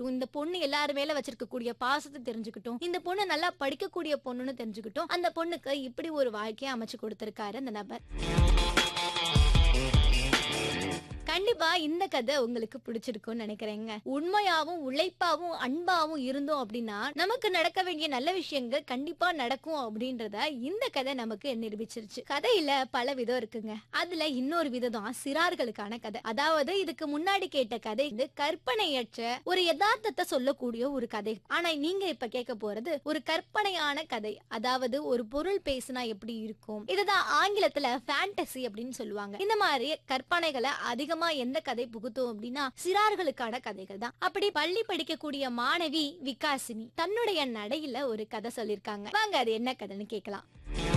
தெரிஞ்சுக்கிட்டும் இந்த பொண்ணு எல்லாரு மேல வச்சிருக்கக்கூடிய பாசத்தை தெரிஞ்சுக்கிட்டும் இந்த பொண்ணு நல்லா படிக்கக்கூடிய பொண்ணுன்னு தெரிஞ்சுக்கிட்டும் அந்த பொண்ணுக்கு இப்படி ஒரு வாழ்க்கையை அமைச்சு கொடுத்திருக்காரு அந்த நபர் கண்டிப்பா இந்த கதை உங்களுக்கு பிடிச்சிருக்கும்னு நினைக்கிறேங்க உண்மையாவும் உழைப்பாவும் அன்பாவும் இருந்தோம் அப்படின்னா நமக்கு நடக்க வேண்டிய நல்ல விஷயங்கள் கண்டிப்பா நடக்கும் அப்படின்றத இந்த கதை நமக்கு நிரூபிச்சிருச்சு கதையில பல விதம் இருக்குங்க அதுல இன்னொரு விதம் தான் சிறார்களுக்கான கதை அதாவது இதுக்கு முன்னாடி கேட்ட கதை வந்து கற்பனையற்ற ஒரு யதார்த்தத்தை சொல்லக்கூடிய ஒரு கதை ஆனா நீங்க இப்ப கேட்க போறது ஒரு கற்பனையான கதை அதாவது ஒரு பொருள் பேசினா எப்படி இருக்கும் இதுதான் ஆங்கிலத்துல ஃபேண்டசி அப்படின்னு சொல்லுவாங்க இந்த மாதிரி கற்பனைகளை அதிகமா எந்த கதை புகுத்தும் அப்படின்னா சிறார்களுக்கான கதைகள் தான் அப்படி பள்ளி படிக்கக்கூடிய மாணவி விகாசினி தன்னுடைய நடையில ஒரு கதை சொல்லிருக்காங்க வாங்க அது என்ன கதைன்னு கேட்கலாம்